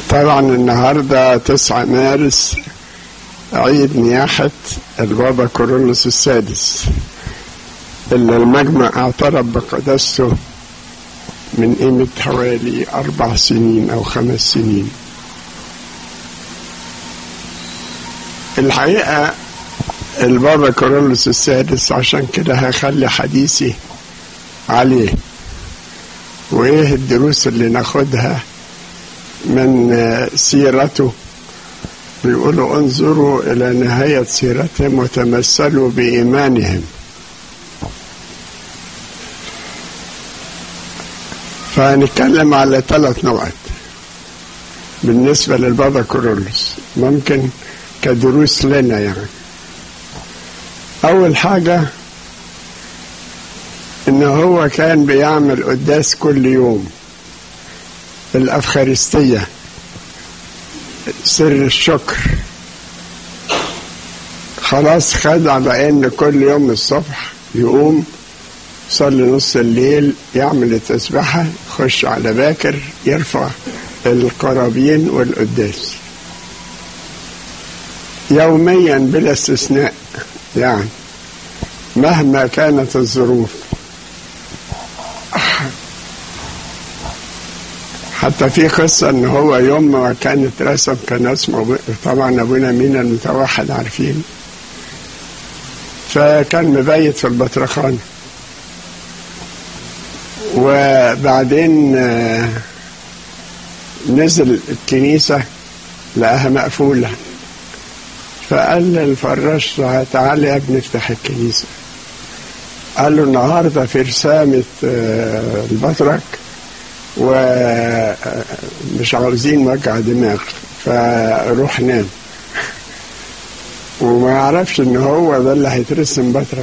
طبعا النهاردة تسعة مارس عيد نياحة البابا كورولوس السادس اللي المجمع اعترف بقداسته من قيمة حوالي أربع سنين أو خمس سنين الحقيقة البابا كورولوس السادس عشان كده هخلي حديثي عليه وإيه الدروس اللي ناخدها من سيرته بيقولوا انظروا إلى نهاية سيرتهم وتمثلوا بإيمانهم فهنتكلم على ثلاث نوعات بالنسبة للبابا كورولوس ممكن كدروس لنا يعني أول حاجة إن هو كان بيعمل قداس كل يوم الأفخارستية سر الشكر خلاص خد على إن كل يوم الصبح يقوم يصلي نص الليل يعمل التسبحة يخش على باكر يرفع القرابين والقداس يوميا بلا استثناء يعني مهما كانت الظروف حتى في قصة ان هو يوم ما كانت رسم كان اسمه طبعا ابونا مينا المتوحد عارفين فكان مبيت في البطرخانة وبعدين نزل الكنيسة لقاها مقفولة فقال للفراش تعالى يا ابني افتح الكنيسة قال له النهاردة في رسامة البطرك ومش عاوزين وجع دماغ فروح نام وما يعرفش ان هو ده اللي هيترسم بطرك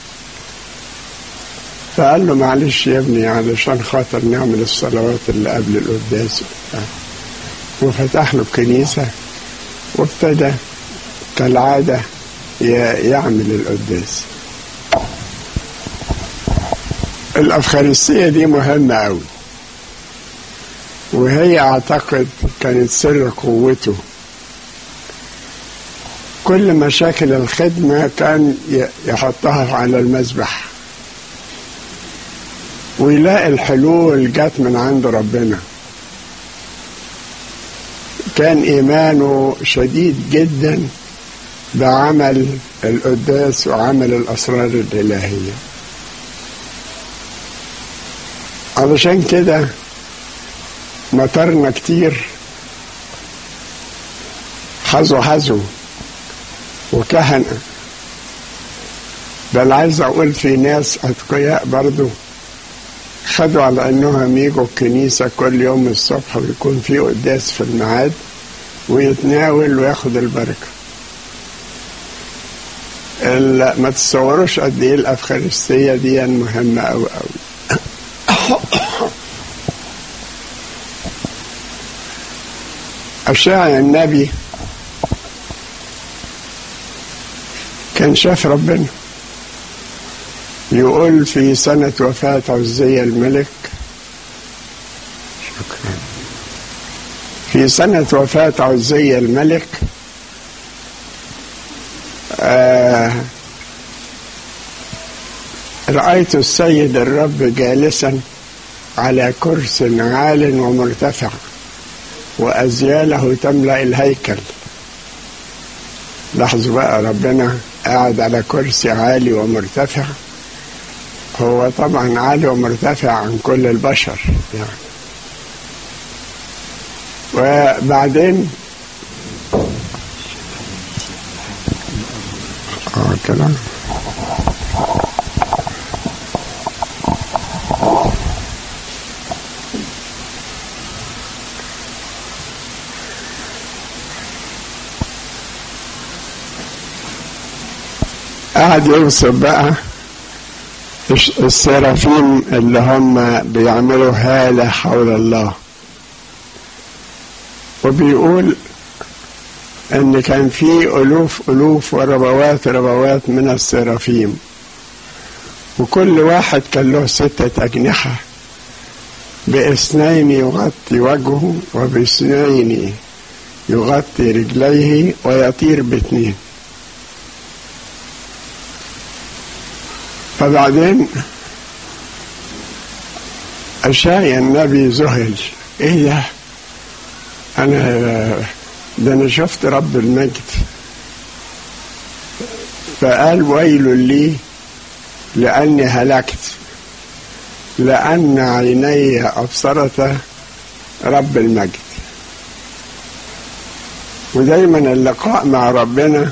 فقال له معلش يا ابني علشان خاطر نعمل الصلوات اللي قبل القداس وفتح له الكنيسة وابتدى كالعادة يعمل القداس الأفخارستية دي مهمة أوي وهي أعتقد كانت سر قوته كل مشاكل الخدمة كان يحطها على المذبح ويلاقي الحلول جت من عند ربنا كان إيمانه شديد جدا بعمل القداس وعمل الأسرار الإلهية علشان كده مطرنا كتير حزو حزو وكهنة بل عايز أقول في ناس أتقياء برضو خدوا على أنهم يجوا الكنيسة كل يوم الصبح ويكون في قداس في الميعاد ويتناول وياخد البركة ما تتصوروش قد ايه الافخارستيه دي مهمه أوي أوي أشاعي النبي كان شاف ربنا يقول في سنة وفاة عزية الملك شكرا في سنة وفاة عزية الملك آه رأيت السيد الرب جالسا على كرس عال ومرتفع وأزياله تملأ الهيكل لاحظوا بقى ربنا قاعد على كرسي عالي ومرتفع هو طبعا عالي ومرتفع عن كل البشر يعني وبعدين اه كلام قعد يوصف بقى السرافيم اللي هم بيعملوا هالة حول الله وبيقول ان كان في الوف الوف وربوات ربوات من السرافيم وكل واحد كان له ستة أجنحة باثنين يغطي وجهه وباثنين يغطي رجليه ويطير باثنين فبعدين أشاي النبي ذهل إيه ده؟ أنا ده أنا شفت رب المجد فقال ويل لي لأني هلكت لأن عيني أبصرت رب المجد ودايما اللقاء مع ربنا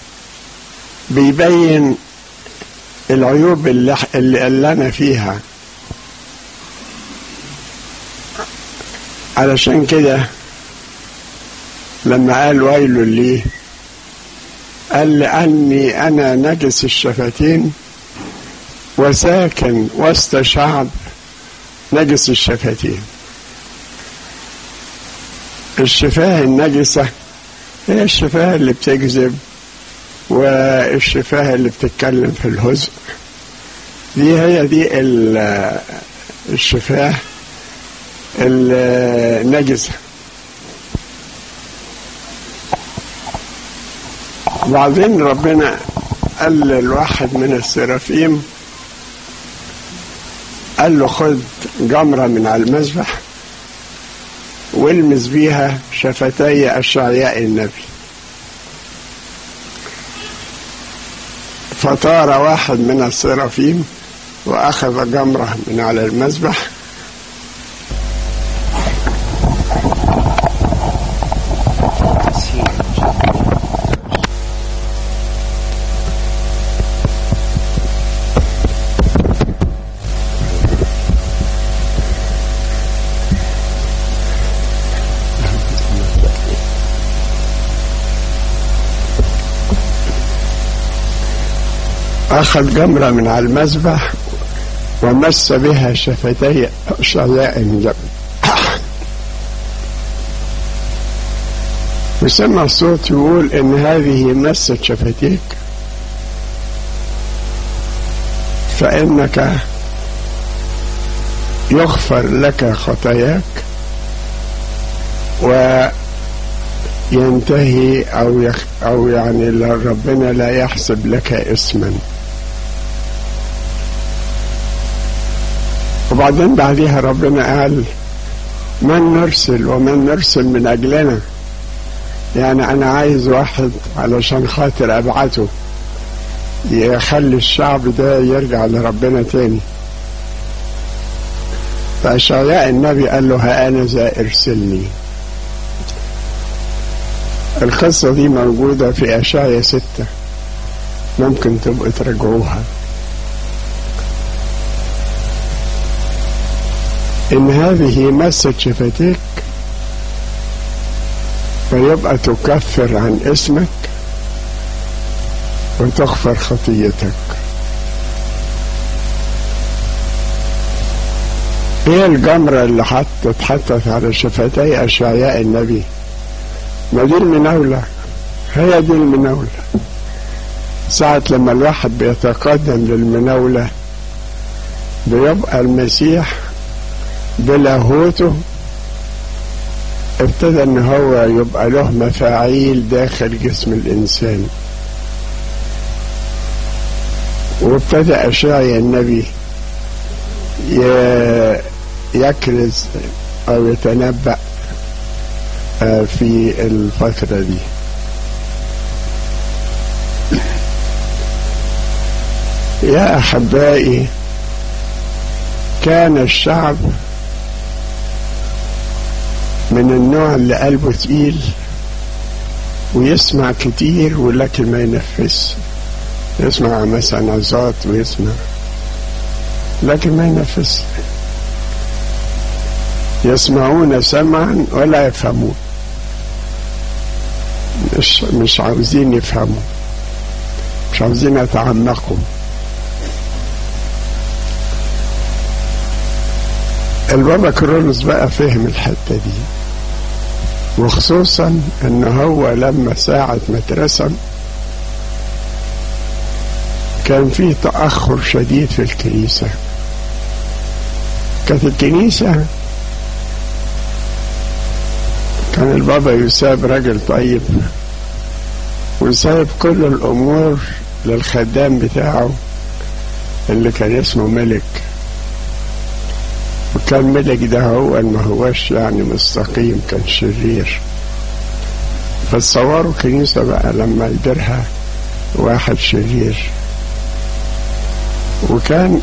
بيبين العيوب اللي, اللي أنا فيها علشان كده لما قال ويل لي قال لأني أنا نجس الشفتين وساكن وسط شعب نجس الشفتين الشفاه النجسة هي الشفاه اللي بتكذب والشفاه اللي بتتكلم في الهزء دي هي دي الشفاه النجسة وبعدين ربنا قال للواحد من السرافيم قال له خد جمرة من على المذبح والمس بيها شفتي أشعياء النبي فطار واحد من السرافيم وأخذ جمرة من على المذبح أخذ جمرة من على المذبح ومس بها شفتي شعياء الجبل وسمع الصوت يقول إن هذه مست شفتيك فإنك يغفر لك خطاياك وينتهي أو يخ أو يعني ربنا لا يحسب لك اسما وبعدين بعديها ربنا قال من نرسل ومن نرسل من أجلنا يعني أنا عايز واحد علشان خاطر أبعته يخلي الشعب ده يرجع لربنا تاني فأشعياء النبي قال له ها أنا ذا ارسلني القصة دي موجودة في أشعيا ستة ممكن تبقوا تراجعوها إن هذه مست شفتيك فيبقى تكفر عن اسمك وتغفر خطيتك ايه الجمرة اللي حطت حطت على شفتي أشعياء النبي ما دي المناولة هي دي المناولة ساعة لما الواحد بيتقدم للمناولة بيبقى المسيح بلاهوته ابتدى ان هو يبقى له مفاعيل داخل جسم الانسان وابتدى اشعيا النبي يكرز او يتنبأ في الفترة دي يا أحبائي كان الشعب من النوع اللي قلبه تقيل ويسمع كتير ولكن ما ينفذش يسمع مثلا عظات ويسمع لكن ما ينفذش يسمعون سمعا ولا يفهمون مش مش عاوزين يفهموا مش عاوزين يتعمقوا البابا كرولوس بقى فهم الحتة دي وخصوصا ان هو لما ساعة ما اترسم كان في تأخر شديد في الكنيسة كانت الكنيسة كان البابا يساب راجل طيب وسايب كل الأمور للخدام بتاعه اللي كان اسمه ملك وكان ملك ده هو ما هوش يعني مستقيم كان شرير فتصوروا كنيسة بقى لما يديرها واحد شرير وكان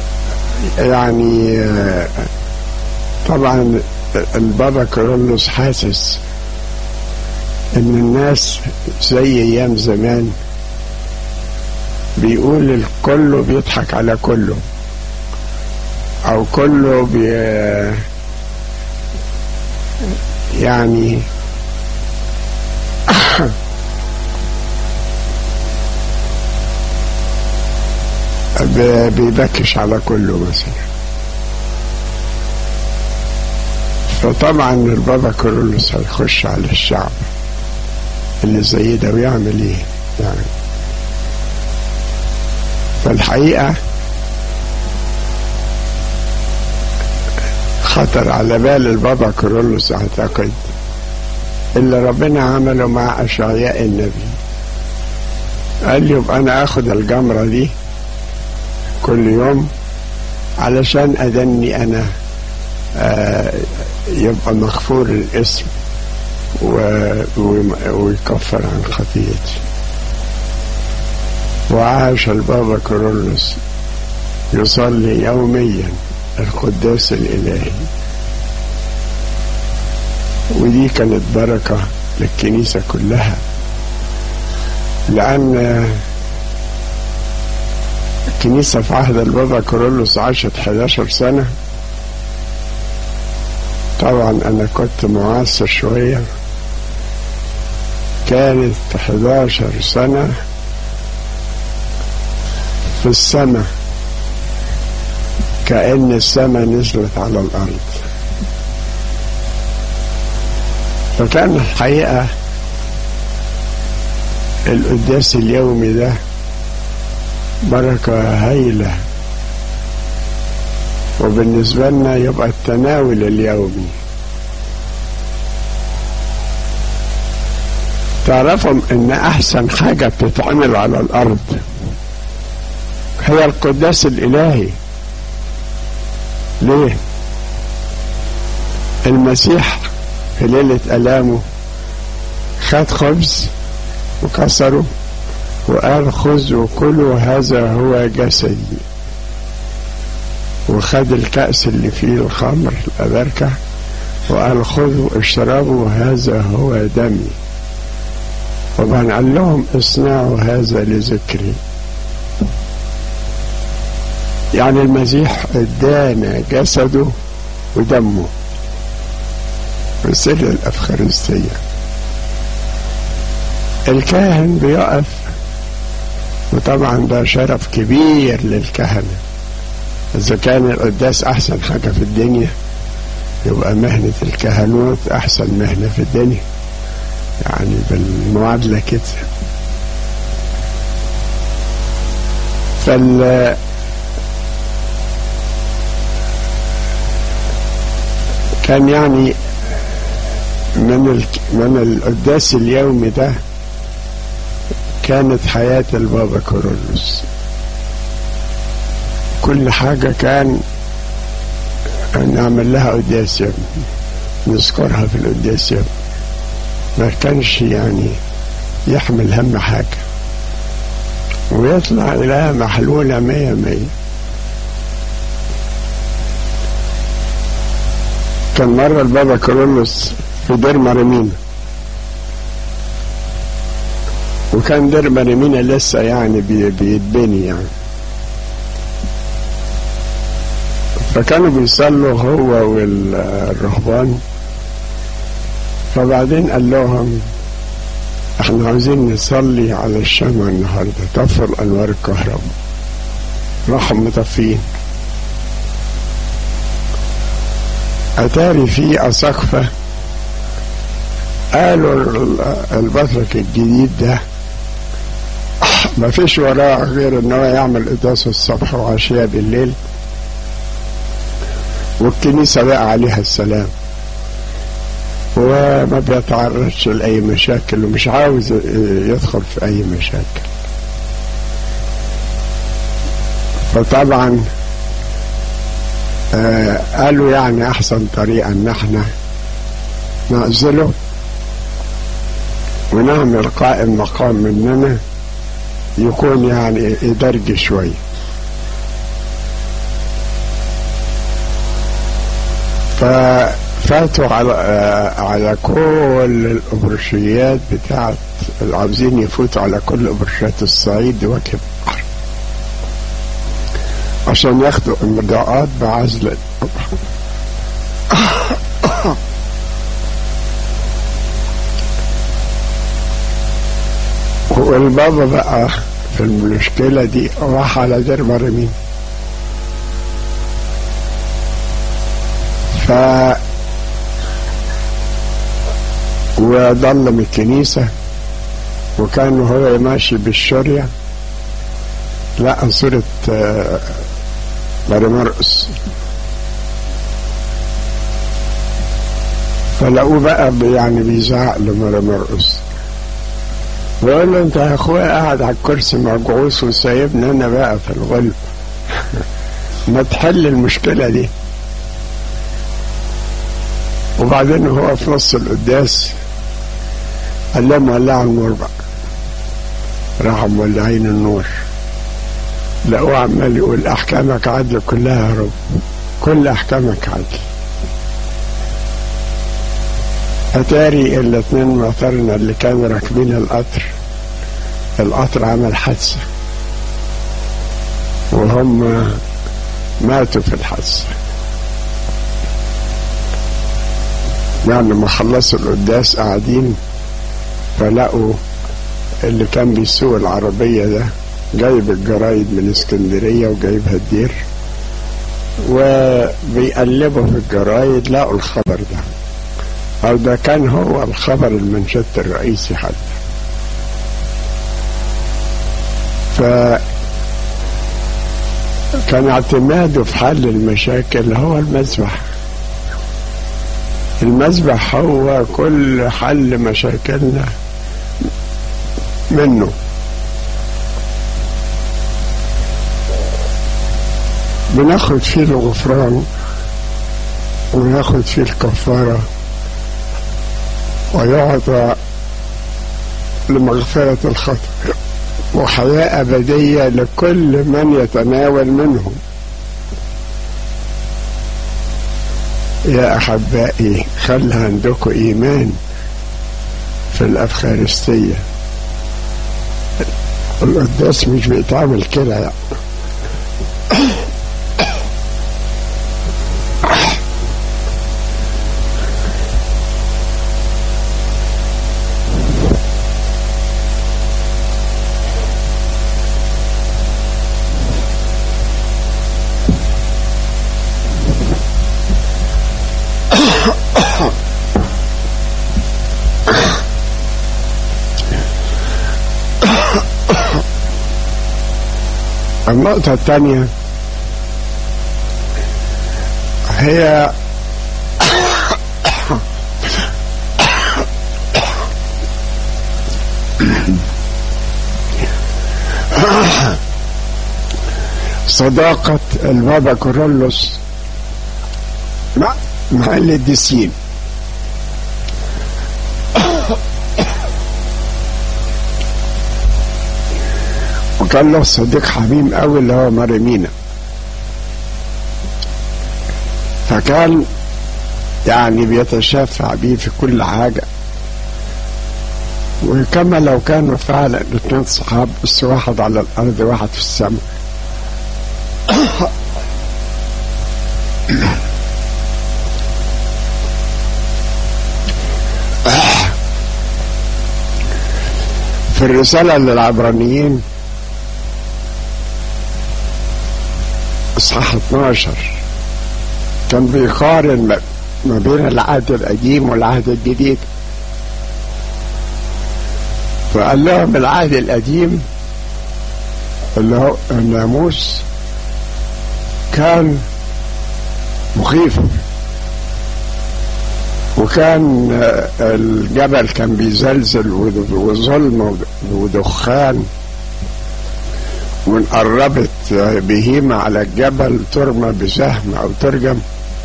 يعني طبعا البابا كورولوس حاسس ان الناس زي ايام زمان بيقول الكل بيضحك على كله او كله بي يعني بيبكش على كله مثلا فطبعا البابا كورولوس هيخش على الشعب اللي زي ده ويعمل ايه يعني فالحقيقة خطر على بال البابا كورولوس اعتقد اللي ربنا عمله مع اشعياء النبي قال لي يبقى انا اخد الجمرة دي كل يوم علشان ادني انا آه يبقى مغفور الاسم ويكفر عن خطيئتي وعاش البابا كورولوس يصلي يوميا القداس الإلهي ودي كانت بركة للكنيسة كلها لأن الكنيسة في عهد البابا كورولوس عاشت 11 سنة طبعا أنا كنت معاصر شوية كانت 11 سنة في السماء كأن السماء نزلت على الأرض فكان الحقيقة القداس اليومي ده بركة هايلة وبالنسبة لنا يبقى التناول اليومي تعرفهم ان احسن حاجة بتتعمل على الارض هي القداس الالهي ليه المسيح في ليلة ألامه خد خبز وكسره وقال خذوا وكلوا هذا هو جسدي وخد الكأس اللي فيه الخمر الأبركة وقال خذوا اشربوا هذا هو دمي طبعا قال لهم اصنعوا هذا لذكري يعني المسيح ادانا جسده ودمه في سر الأفخارستية الكاهن بيقف وطبعا ده شرف كبير للكهنة إذا كان القداس أحسن حاجة في الدنيا يبقى مهنة الكهنوت أحسن مهنة في الدنيا يعني بالمعادلة كده فال كان يعني من من القداس اليومي ده كانت حياة البابا كورولوس كل حاجة كان نعمل لها قداس يومي نذكرها في القداس يومي ما كانش يعني يحمل هم حاجة ويطلع إليها محلولة مية مية كان مرة البابا كورولوس في دير مريمينا وكان دير مريمينا لسه يعني بيتبني يعني فكانوا بيصلوا هو والرهبان فبعدين قال لهم احنا عاوزين نصلي على الشمع النهارده طفوا انوار الكهرباء راحوا مطفين اتاري في اسقفه قالوا البطرك الجديد ده ما فيش وراه غير ان هو يعمل قداس الصبح وعشية بالليل والكنيسة بقى عليها السلام وما بيتعرضش لأي مشاكل ومش عاوز يدخل في أي مشاكل فطبعا آه قالوا يعني أحسن طريقة إن احنا نعزله ونعمل قائم مقام مننا يكون يعني يدرج شوية ففاتوا على على كل الأبرشيات بتاعت عاوزين يفوتوا على كل أبرشيات الصعيد وجه بحر عشان ياخدوا إمضاءات بعزل والبابا بقى في المشكلة دي راح على دير مرمين ف وضلم الكنيسة وكان هو ماشي بالشرية لقى صورة ماري مرقس فلقوه بقى يعني بيزعق لماري مرقس بقول له انت يا اخويا قاعد على الكرسي مرجعوس وسايبني انا بقى في الغلب ما تحل المشكله دي وبعدين هو في نص القداس قال لهم ولعوا النور بقى راحوا مولعين النور لقوه عمال يقول احكامك عدل كلها يا رب كل احكامك عدل أتاري الاثنين معترنا اللي كانوا راكبين القطر القطر عمل حادثة وهم ماتوا في الحادثة يعني لما خلصوا القداس قاعدين فلقوا اللي كان بيسوق العربية ده جايب الجرايد من اسكندرية وجايبها الدير وبيقلبوا في الجرايد لقوا الخبر ده أو ده كان هو الخبر المنشط الرئيسي حتى ف كان اعتماده في حل المشاكل هو المذبح المذبح هو كل حل مشاكلنا منه بناخد فيه الغفران وناخد فيه الكفاره ويعطى لمغفرة الخطأ وحياة أبدية لكل من يتناول منهم يا أحبائي خلى عندكم إيمان في الأفخارستية القداس مش بيتعمل كده يعني النقطة الثانية هي صداقة البابا كورولوس مع مع القديسين وكان له صديق حميم قوي اللي هو مريمينا فكان يعني بيتشفع بيه في كل حاجة وكما لو كانوا فعلا الاثنين صحاب بس واحد على الأرض واحد في السماء في الرسالة للعبرانيين اصحاح 12 كان بيقارن ما بين العهد القديم والعهد الجديد فقال لهم العهد القديم اللي هو الناموس كان مخيف وكان الجبل كان بيزلزل وظلمة ودخان وان قربت بهيمة على الجبل ترمى بسهم أو ترجم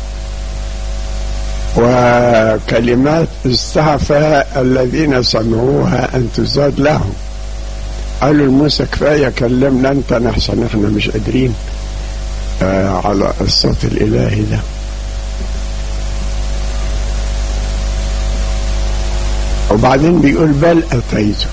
وكلمات استعفى الذين سمعوها أن تزاد لهم قالوا لموسى كفاية كلمنا أنت نحسن احنا مش قادرين آه على الصوت الإلهي ده وبعدين بيقول بل أتيتم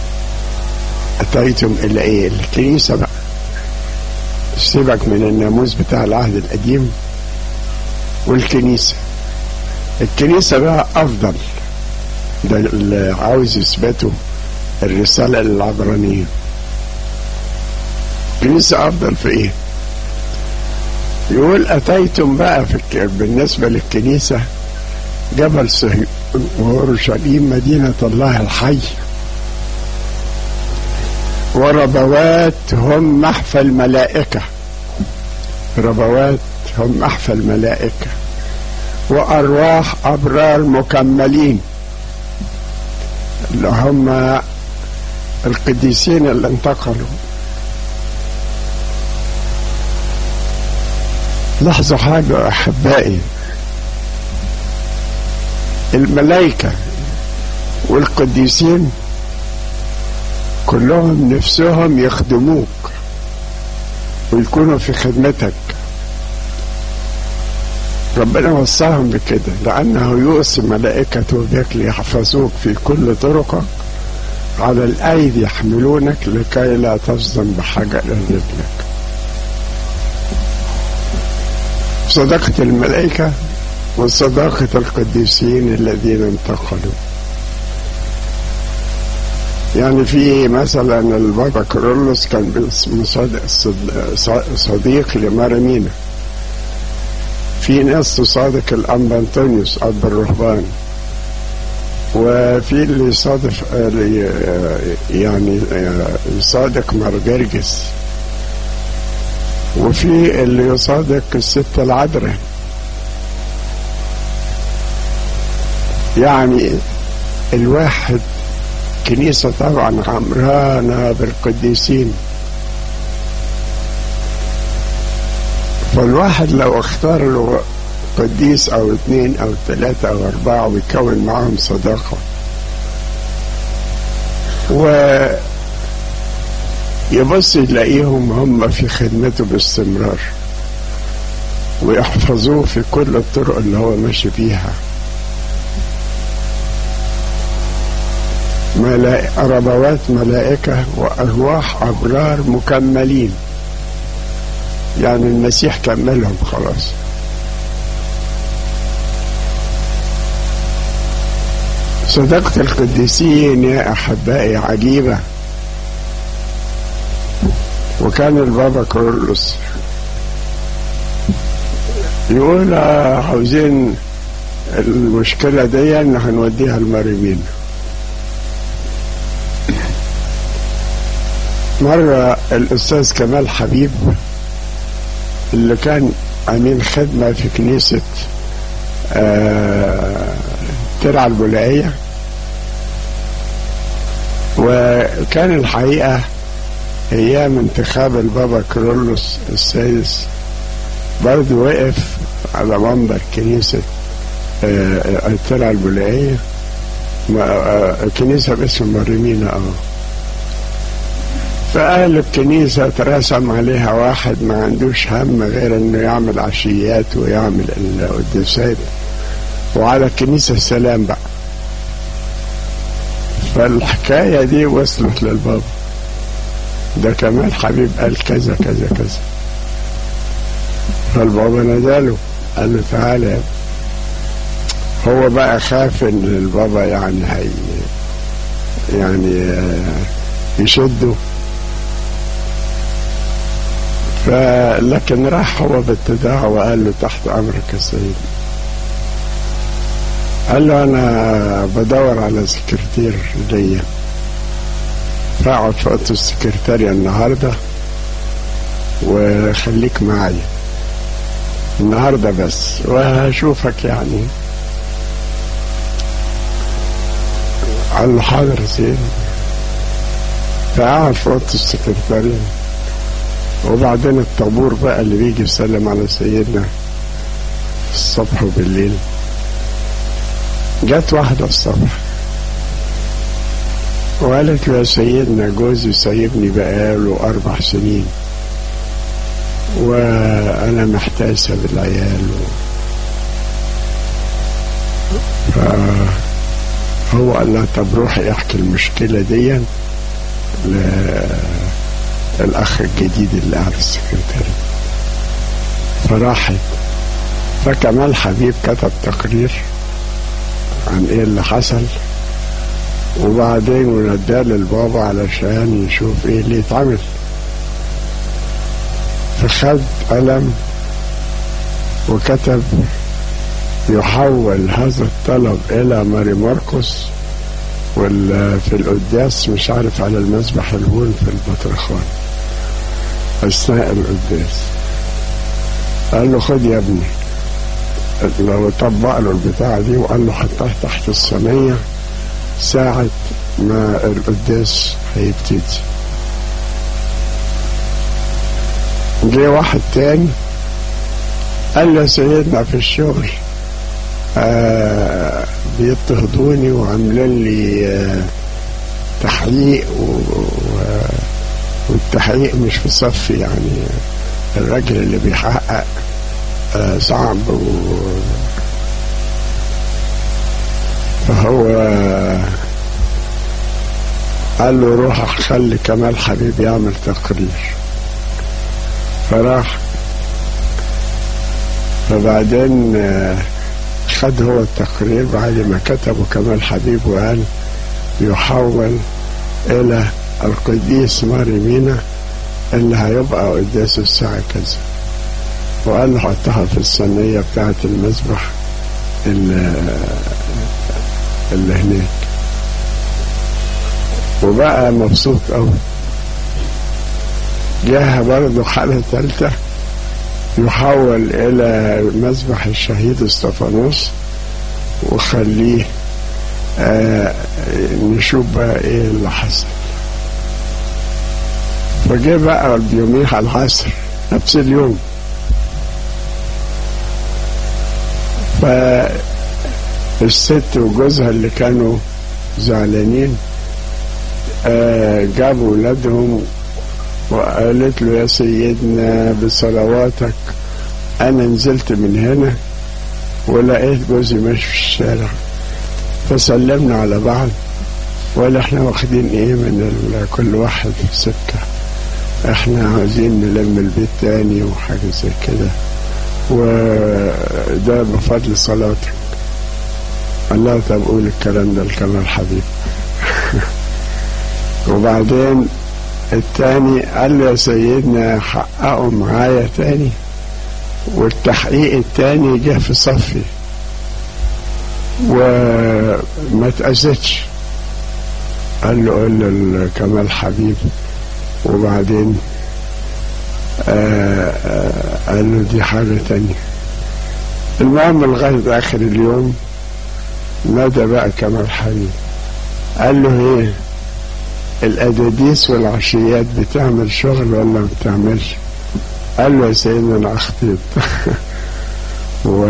أتيتم إلى إيه الكنيسة بقى سيبك من الناموس بتاع العهد القديم والكنيسة الكنيسة بقى أفضل ده اللي عاوز يثبته الرسالة للعبرانيين الكنيسة أفضل في إيه؟ يقول أتيتم بقى في بالنسبة للكنيسة جبل صهيون وأورشليم مدينة الله الحي وربوات هم محفى الملائكة ربوات هم محفى الملائكة وأرواح أبرار مكملين اللي هم القديسين اللي انتقلوا لاحظوا حاجة أحبائي الملائكة والقديسين كلهم نفسهم يخدموك ويكونوا في خدمتك ربنا وصاهم بكده لأنه يؤسي ملائكته بك ليحفظوك في كل طرقك على الأيدي يحملونك لكي لا تصدم بحاجة رجلك صداقة الملائكة وصداقة القديسين الذين انتقلوا يعني في مثلا البابا كرولوس كان صديق لمارمينا في ناس تصادق الأنبا أنطونيوس أب الرهبان وفي اللي يصادف يعني يصادق مرجرجس وفي اللي يصادق الست العذراء يعني الواحد كنيسة طبعا عمرانة بالقديسين فالواحد لو اختار له قديس او اثنين او ثلاثة او اربعة ويكون معهم صداقة و يبص يلاقيهم هم في خدمته باستمرار ويحفظوه في كل الطرق اللي هو ماشي فيها ملائكة ربوات ملائكة وأرواح أبرار مكملين يعني المسيح كملهم خلاص صدقة القديسين يا أحبائي عجيبة وكان البابا كورلوس يقول عاوزين المشكلة دي ان هنوديها المريمين مرة الأستاذ كمال حبيب اللي كان أمين خدمة في كنيسة آه ترعى البولائية وكان الحقيقة أيام انتخاب البابا كرولوس السادس برضه وقف على منبر كنيسة آه ترعى البولائية كنيسة باسم مريمينا اه فقال الكنيسة ترسم عليها واحد ما عندوش هم غير انه يعمل عشيات ويعمل القداسات وعلى الكنيسة السلام بقى فالحكاية دي وصلت للبابا ده كمال حبيب قال كذا كذا كذا فالبابا ناداله قال له تعالى هو بقى خاف ان البابا يعني هي يعني يشده فلكن راح هو باتداع وقال له تحت امرك يا سيدي قال له انا بدور على سكرتير ليا فاقعد في اوضه السكرتارية النهارده وخليك معايا النهارده بس وهشوفك يعني قال له حاضر يا سيدي فقعد في اوضه السكرتاريه وبعدين الطابور بقى اللي بيجي يسلم على سيدنا الصبح وبالليل جت واحدة الصبح وقالت له يا سيدنا جوزي سايبني بقاله أربع سنين وأنا محتاسة بالعيال و... فهو قال لها طب روحي احكي المشكلة دي للأخ الجديد اللي قاعد في السكرتاري فراحت فكمال حبيب كتب تقرير عن ايه اللي حصل وبعدين ونداه للبابا علشان يشوف ايه اللي يتعمل فخد قلم وكتب يحول هذا الطلب الى ماري ماركوس في القداس مش عارف على المسبح الهون في البطرخان اثناء القداس قال له خد يا ابني لو طبق له البتاعة دي وقال له حطها تحت الصينية ساعة ما القداس هيبتدي جه واحد تاني قال له سيدنا في الشغل آه بيضطهدوني وعاملين لي آه تحقيق و... والتحقيق مش في صفي يعني الراجل اللي بيحقق آه صعب و... فهو قال له روح خلي كمال حبيب يعمل تقرير فراح فبعدين خد هو التقرير بعد ما كتبه كمال حبيب وقال يحول إلى القديس ماري مينا اللي هيبقى قداسه الساعة كذا وقال له حطها في الصينية بتاعة المسبح اللي, اللي هناك وبقى مبسوط قوي جاها برضه حالة ثالثة يحول إلى مسبح الشهيد استفانوس وخليه آه نشوف بقى إيه اللي حصل فجه بقى بيوميها العصر نفس اليوم فالست وجوزها اللي كانوا زعلانين آه جابوا ولادهم وقالت له يا سيدنا بصلواتك انا نزلت من هنا ولقيت جوزي ماشي في الشارع فسلمنا على بعض ولا احنا واخدين ايه من كل واحد في سكة احنا عاوزين نلم البيت تاني وحاجة زي كده وده بفضل صلاتك الله طب قول الكلام ده لكمال حبيب وبعدين التاني قال له يا سيدنا حققوا معايا تاني والتحقيق التاني جه في صفي وما تأذتش قال له قول كمال حبيب وبعدين آآ آآ قال له دي حاجة تانية المهم لغاية آخر اليوم نادى بقى كمال حبيب قال له ايه الأداديس والعشيات بتعمل شغل ولا ما بتعملش قال له يا سيدنا أنا أخطيت و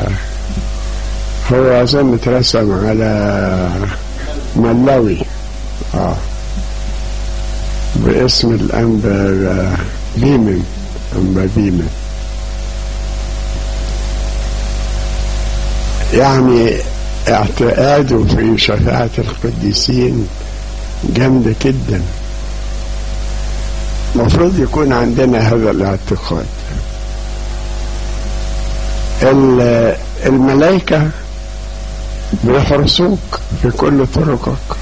هو أظن اترسم على ملاوي آه باسم الأنبا بيمن أنبا بيمن يعني اعتقاده في شفاعة القديسين جامدة جدا المفروض يكون عندنا هذا الاعتقاد الملائكة بيحرسوك في كل طرقك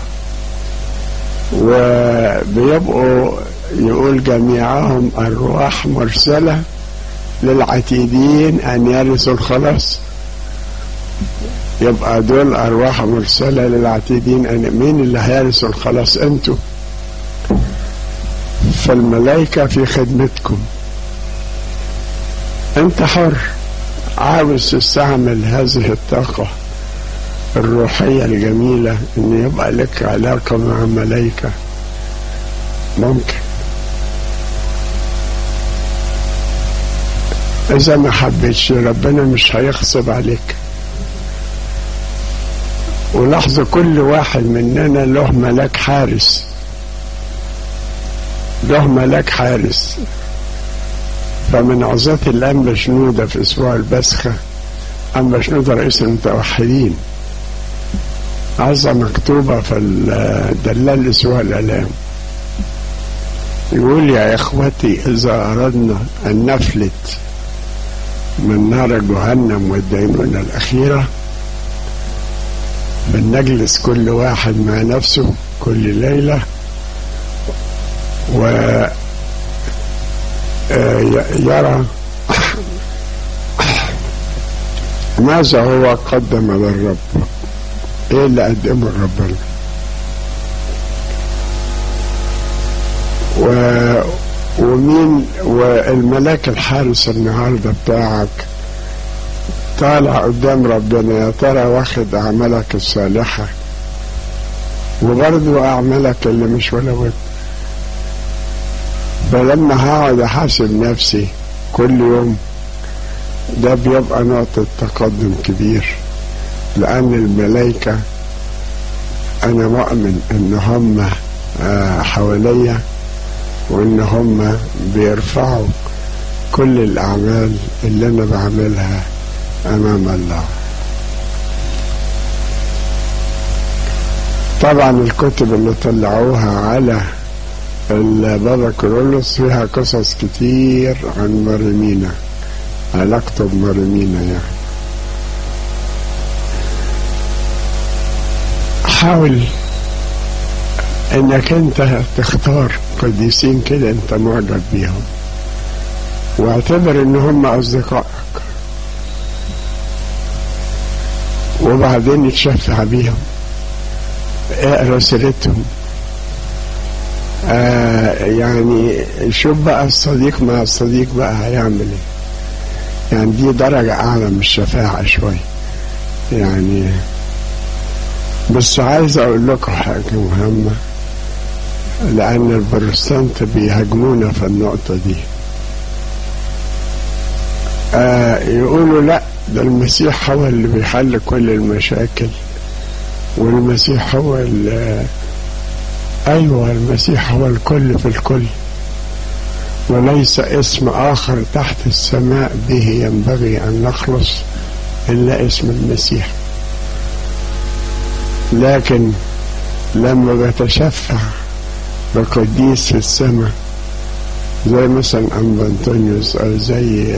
وبيبقوا يقول جميعهم أرواح مرسلة للعتيدين أن يرثوا الخلاص يبقى دول أرواح مرسلة للعتيدين أن مين اللي هيرثوا الخلاص أنتوا فالملائكة في خدمتكم أنت حر عاوز تستعمل هذه الطاقة الروحية الجميلة ان يبقى لك علاقة مع ملائكة ممكن اذا ما حبيتش ربنا مش هيغصب عليك ولاحظوا كل واحد مننا له ملاك حارس له ملاك حارس فمن عظات الأنبا شنودة في أسبوع البسخة أنبا شنودة رئيس المتوحدين عظة مكتوبة في الدلال أسبوع الآلام يقول يا إخوتي إذا أردنا أن نفلت من نار جهنم والدينونة الأخيرة بنجلس كل واحد مع نفسه كل ليلة و يرى ماذا هو قدم للرب ايه اللي قدمه لربنا و ومين والملاك الحارس النهارده بتاعك طالع قدام ربنا يا ترى واخد اعمالك الصالحه وبرضه اعمالك اللي مش ولا ود فلما هقعد احاسب نفسي كل يوم ده بيبقى نقطة تقدم كبير لأن الملائكة أنا مؤمن إن هم حواليا وإن هم بيرفعوا كل الأعمال اللي أنا بعملها أمام الله طبعا الكتب اللي طلعوها على البابا كرولوس فيها قصص كتير عن مريمينا علاقته بمريمينا يعني حاول انك انت تختار قديسين كده انت معجب بيهم واعتبر ان هم اصدقائك وبعدين يتشفع بيهم اقرا سيرتهم آه يعني شوف بقى الصديق مع الصديق بقى هيعمل ايه يعني دي درجة أعلى من الشفاعة شوية يعني بس عايز أقول لكم حاجة مهمة لأن البروتستانت بيهاجمونا في النقطة دي آه يقولوا لا ده المسيح هو اللي بيحل كل المشاكل والمسيح هو اللي أيوة المسيح هو الكل في الكل وليس اسم آخر تحت السماء به ينبغي أن نخلص إلا اسم المسيح لكن لما بتشفع بقديس في السماء زي مثلا أنبا أنطونيوس أو زي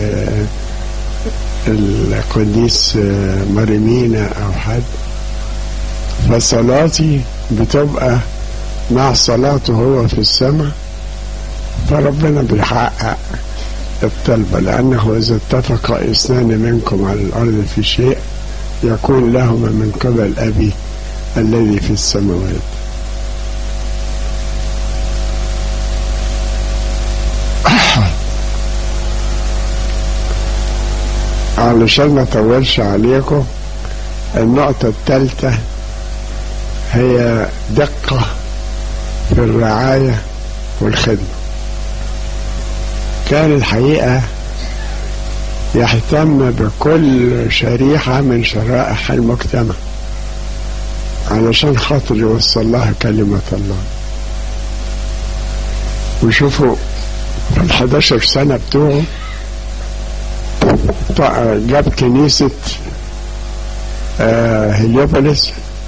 القديس مريمينا أو حد فصلاتي بتبقى مع صلاته هو في السماء فربنا بيحقق الطلبة لأنه إذا اتفق اثنان منكم على الأرض في شيء يكون لهما من قبل أبي الذي في السماوات علشان ما اطولش عليكم النقطة الثالثة هي دقة في الرعاية والخدمة كان الحقيقة يهتم بكل شريحة من شرائح المجتمع علشان خاطر يوصل لها كلمة الله وشوفوا في الحداشر سنة بتوعه جاب كنيسة آه هليوبوليس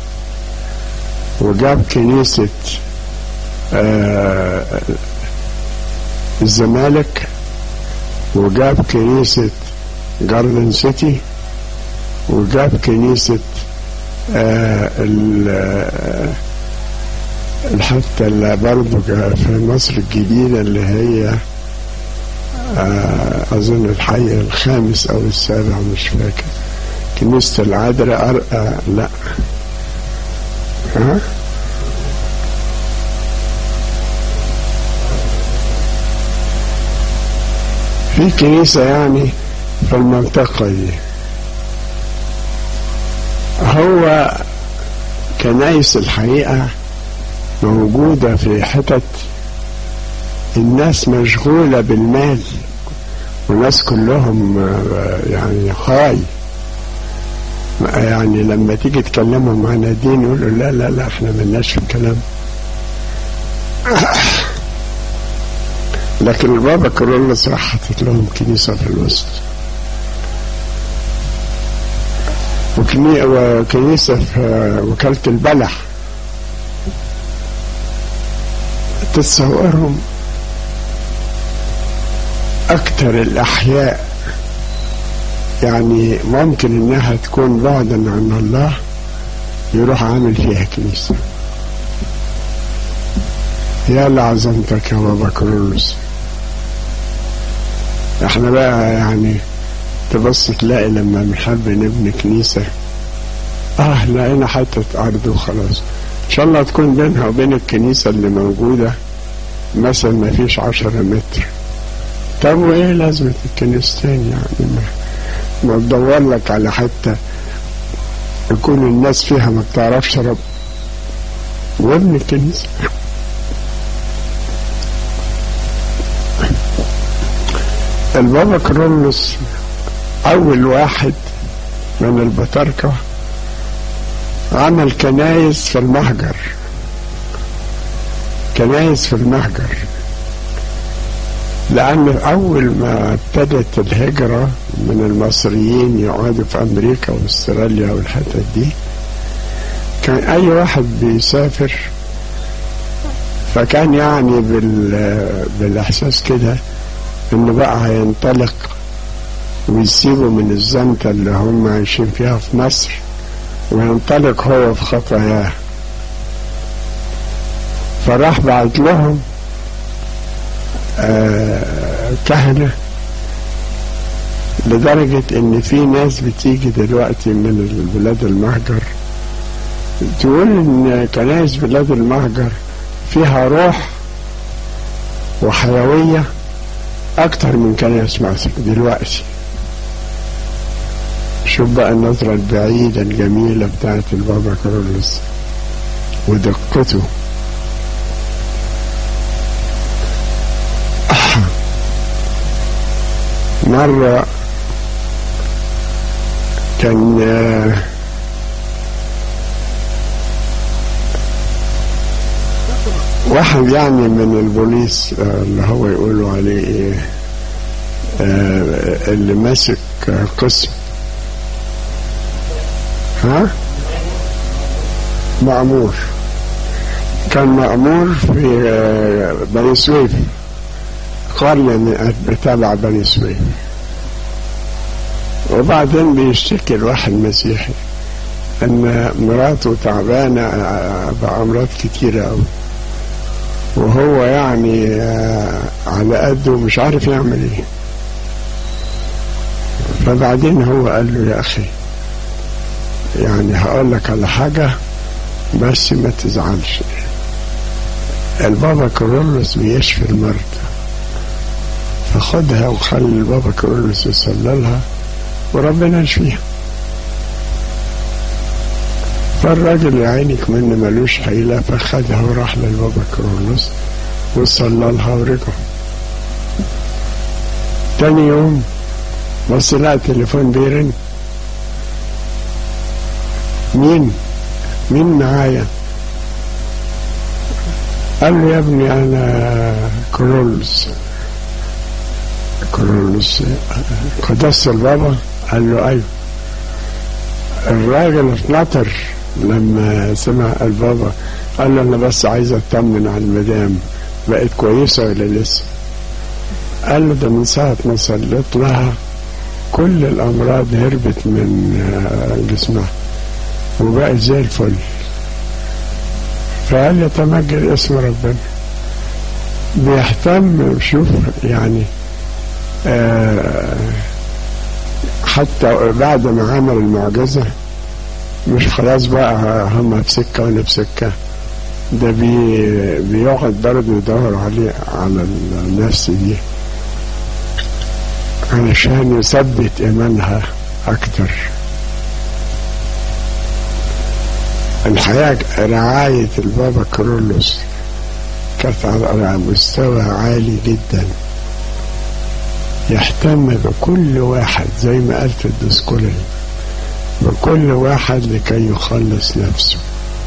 وجاب كنيسة آه الزمالك وجاب كنيسة جاردن سيتي وجاب كنيسة آه حتى اللي برضه في مصر الجديدة اللي هي آه أظن الحي الخامس أو السابع مش فاكر كنيسة العذراء أرقى لا ها في كنيسة يعني في المنطقة دي هو كنايس الحقيقة موجودة في حتت الناس مشغولة بالمال والناس كلهم يعني خاي يعني لما تيجي تكلمهم عن الدين يقولوا لا لا لا احنا ملناش في الكلام لكن البابا كرولوس راح حاطط لهم كنيسة في الوسط وكنيسة في وكالة البلح تتصورهم أكثر الأحياء يعني ممكن إنها تكون بعدا عن الله يروح عامل فيها كنيسة يا لعظمتك يا بابا كرولوس احنا بقى يعني تبص تلاقي لما بنحب نبني كنيسة اه لقينا حتة أرض وخلاص إن شاء الله تكون بينها وبين الكنيسة اللي موجودة مثلا ما فيش عشرة متر طب وإيه لازمة الكنيستين يعني ما, ما تدور لك على حتة يكون الناس فيها ما بتعرفش رب وابن الكنيسة البابا كرولوس أول واحد من البطاركة عمل كنايس في المهجر كنايس في المهجر لأن أول ما ابتدت الهجرة من المصريين يقعدوا في أمريكا وأستراليا والحتت دي كان أي واحد بيسافر فكان يعني بال بالإحساس كده إنه بقى هينطلق ويسيبوا من الزنطة اللي هم عايشين فيها في مصر وينطلق هو في خطاياه فراح بعت لهم آه كهنة لدرجة ان في ناس بتيجي دلوقتي من بلاد المهجر تقول ان كنائس بلاد المهجر فيها روح وحيوية اكتر من كنائس مصر دلوقتي شوف بقى النظرة البعيدة الجميلة بتاعت البابا كارلوس ودقته مرة كان واحد يعني من البوليس اللي هو يقولوا عليه ايه اللي ماسك قسم ها مأمور كان مأمور في بني سويف قرية بتابع بني سويف وبعدين بيشتكي الواحد مسيحي ان مراته تعبانة بأمراض كتيرة أوي وهو يعني على قده مش عارف يعمل ايه فبعدين هو قال له يا اخي يعني هقول لك على حاجة بس ما تزعلش البابا كورولوس بيشفي المرضى فخدها وخلي البابا كورولوس يصلي لها وربنا يشفيها فالراجل يا عينك من ملوش حيلة فخدها وراح للبابا كورولوس وصلى لها ورجع تاني يوم بص لقى التليفون بيرن مين مين معايا قال له يا ابني انا كرولز كرولز قدس البابا قال له ايوه الراجل اتنطر لما سمع البابا قال له انا بس عايز اطمن على المدام بقت كويسه ولا لسه قال له ده من ساعه ما صليت لها كل الامراض هربت من جسمها وبقت زي الفل فقال يتمجد اسم ربنا بيهتم شوف يعني آه حتى بعد ما عمل المعجزة مش خلاص بقى هم في سكة وانا في سكة ده بي بيقعد برضه يدور عليه على النفس دي علشان يثبت إيمانها أكتر الحقيقة رعاية البابا كرولوس كانت على مستوى عالي جدا يهتم بكل واحد زي ما قالت الدسكولي بكل واحد لكي يخلص نفسه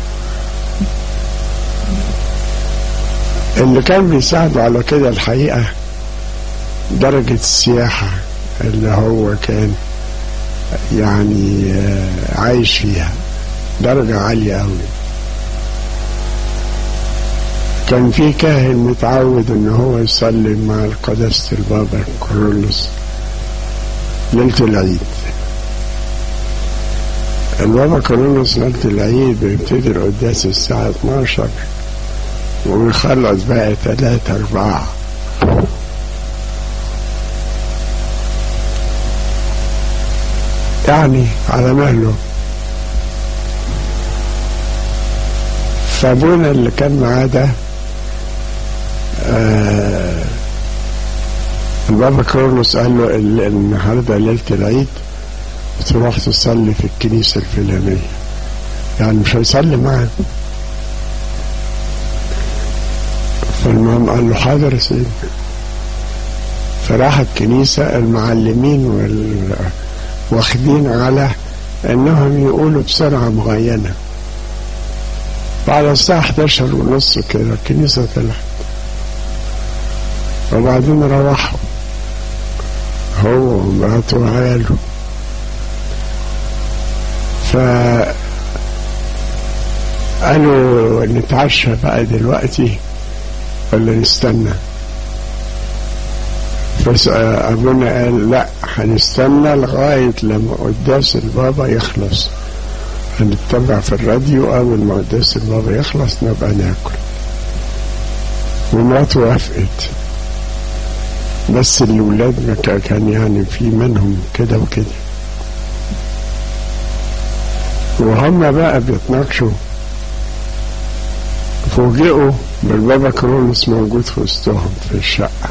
اللي كان بيساعده على كده الحقيقة درجة السياحة اللي هو كان يعني عايش فيها درجة عالية أوي كان في كاهن متعود ان هو يصلي مع قداسة البابا كرولوس ليلة العيد البابا كرولوس ليلة العيد بيبتدي القداس الساعة 12 ويخلص بقى 3 4 يعني على مهله فابونا اللي كان معاه ده آه البابا كارلوس قال له النهارده ليله العيد تروح تصلي في الكنيسه الفلانيه يعني مش هيصلي معاه فالمهم قال له حاضر يا سيدي فراح الكنيسه المعلمين وال واخدين على انهم يقولوا بسرعه معينه بعد الساعة 11 ونص كده الكنيسة طلعت وبعدين روحوا هو ومراته وعياله ف قالوا نتعشى بقى دلوقتي ولا نستنى فأبونا قال لا هنستنى لغاية لما قداس البابا يخلص هنتبع في الراديو أول ما قداس البابا يخلص نبقى ناكل ومراته وافقت بس الولاد ما كان يعني في منهم كده وكده وهم بقى بيتناقشوا فوجئوا بالبابا كرولوس موجود في وسطهم في الشقة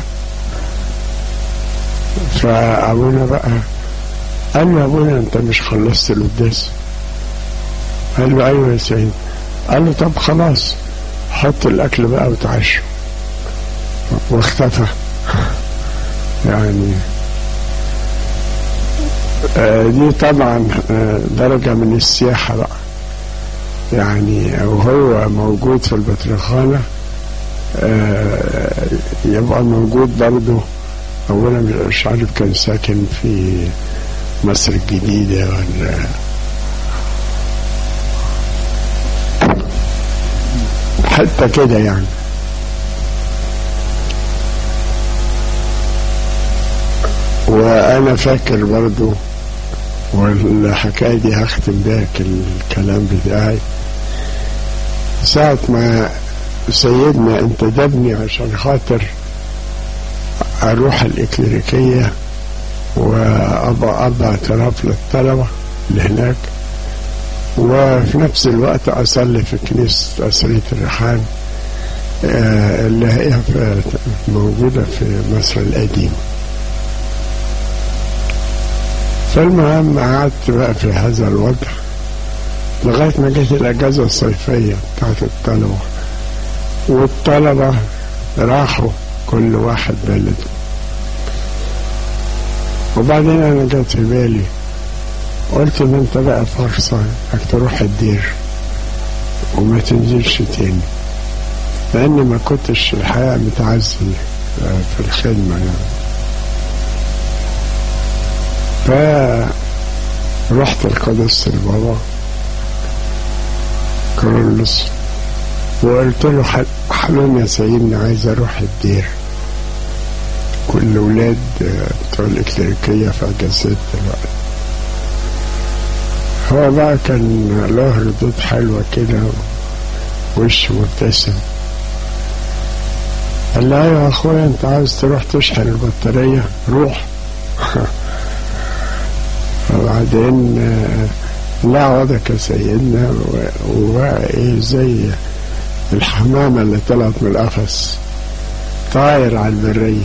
فأبونا بقى قال له أبونا أنت مش خلصت القداس قال له أيوة يا سيدي قال له طب خلاص حط الأكل بقى وتعشوا واختفى يعني آه دي طبعا آه درجة من السياحة بقى يعني وهو موجود في البطرخانة آه يبقى موجود برضه أولا مش عارف كان ساكن في مصر الجديدة ولا حتى كده يعني وأنا فاكر برضو والحكاية دي هختم بيها الكلام بتاعي ساعة ما سيدنا انتدبني عشان خاطر أروح الإكليريكية وأبقى أبقى اعتراف للطلبة اللي هناك وفي نفس الوقت أصلي في كنيسة أسرية الريحان اللي هي موجودة في مصر القديمة فالمهم قعدت بقى في هذا الوضع لغاية ما جت الأجازة الصيفية بتاعت الطلبة والطلبة راحوا كل واحد بلده وبعدين أنا جت في بالي قلت إن أنت بقى فرصة إنك تروح الدير وما تنزلش تاني لأني ما كنتش الحقيقة متعزي في الخدمة يعني فرحت القدس البابا كارلوس وقلت له حلم يا سيدنا عايز اروح الدير كل ولاد بتوع الإكليريكية في أجازات دلوقتي هو بقى كان له ردود حلوة كده وش مبتسم قال لي ايوه يا اخويا انت عاوز تروح تشحن البطارية روح وبعدين لا وضعك يا سيدنا وايه زي الحمامة اللي طلعت من القفص طاير على البرية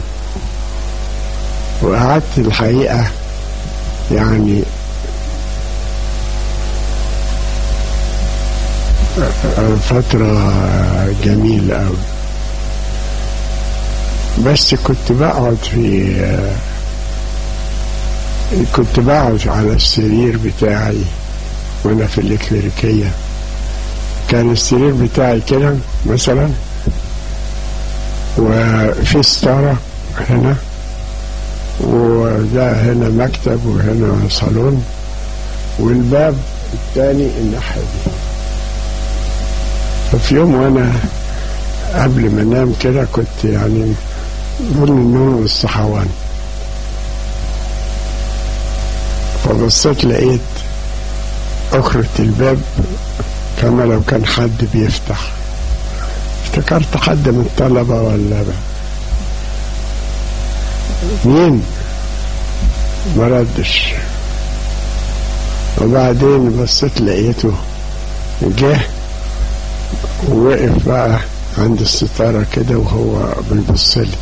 وقعدت الحقيقة يعني فترة جميلة أوي بس كنت بقعد في كنت بقعد على السرير بتاعي وانا في الإكليريكية كان السرير بتاعي كده مثلا وفي ستارة هنا وده هنا مكتب وهنا صالون والباب الثاني الناحية دي ففي يوم وانا قبل ما انام كده كنت يعني بين النوم والصحوان فبصيت لقيت أخرة الباب كما لو كان حد بيفتح افتكرت حد من الطلبة ولا بقى. مين ما ردش وبعدين بصيت لقيته جه ووقف بقى عند الستارة كده وهو بيبص لي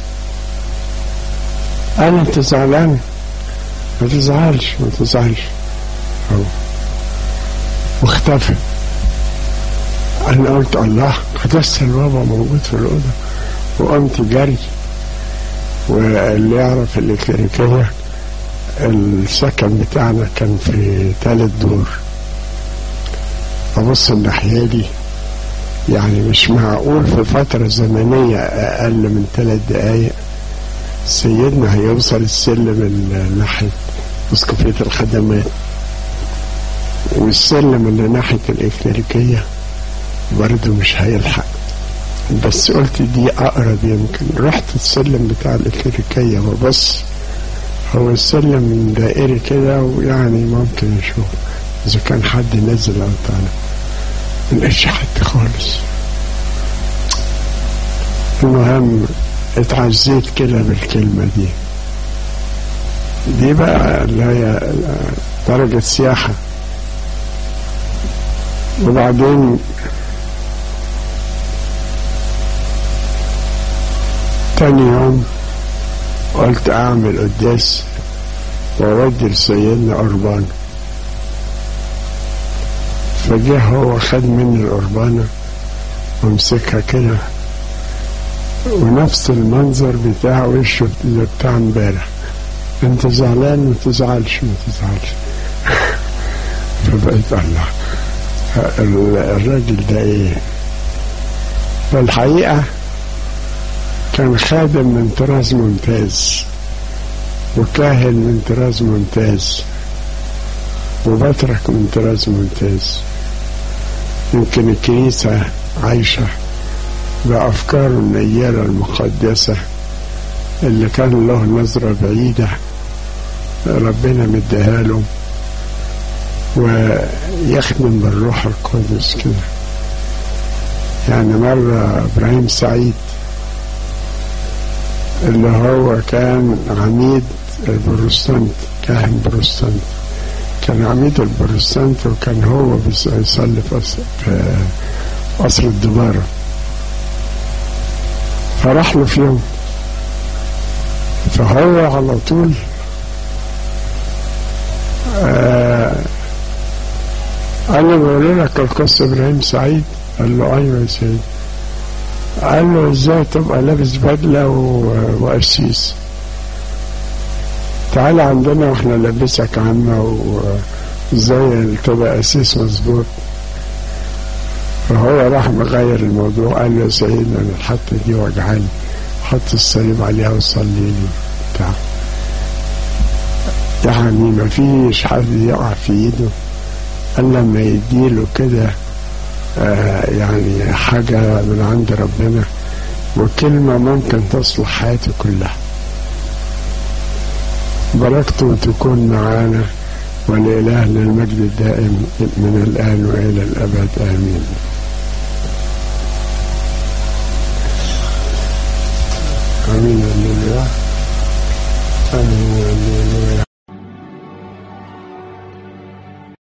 قال انت زعلان ما تزعلش ما تزعلش هو واختفى انا قلت الله لسه البابا موجود في الاوضه وقمت جري واللي يعرف الإكليريكية السكن بتاعنا كان في ثالث دور أبص الناحية دي يعني مش معقول في فترة زمنية أقل من ثلاث دقايق سيدنا هيوصل السلم ناحية مسقفية الخدمات والسلم اللي ناحية الإكليريكية برضه مش هيلحق بس قلت دي أقرب يمكن رحت السلم بتاع الإكليريكية وبص هو السلم دائري كده ويعني ممكن نشوف إذا كان حد نزل أو طالع ملقاش حد خالص المهم اتعزيت كده بالكلمة دي دي بقى اللي هي درجة سياحة وبعدين تاني يوم قلت أعمل قداس وأودي لسيدنا قربان فجه هو خد مني القربانة ومسكها كده ونفس المنظر بتاع وشه اللي بتاع امبارح انت زعلان ما تزعلش ما تزعلش فبقيت الله الراجل ده ايه فالحقيقة كان خادم من طراز ممتاز وكاهن من طراز ممتاز وبترك من طراز ممتاز يمكن الكنيسة عايشة بأفكار النيرة المقدسة اللي كان له نظرة بعيدة ربنا مديها له ويخدم بالروح القدس كده يعني مرة إبراهيم سعيد اللي هو كان عميد البروستانت كاهن بروستانت كان عميد البروستانت وكان هو بيصلي في قصر الدبارة فراح له في يوم فهو على طول آه قال له بقول لك القصة ابراهيم سعيد قال له ايوه يا سيدي قال له ازاي تبقى لابس بدلة وقسيس تعالى عندنا واحنا لابسك عامة وازاي تبقى قسيس مظبوط فهو راح مغير الموضوع قال له يا سيدنا انا الحطة دي وجعاني حط الصليب عليها وصلي لي بتاع يعني ما فيش حد يقع في ايده الا لما يديله كده آه يعني حاجة من عند ربنا وكلمة ممكن تصلح حياته كلها بركته تكون معانا ولإلهنا المجد الدائم من الآن وإلى الأبد آمين آمين لله آمين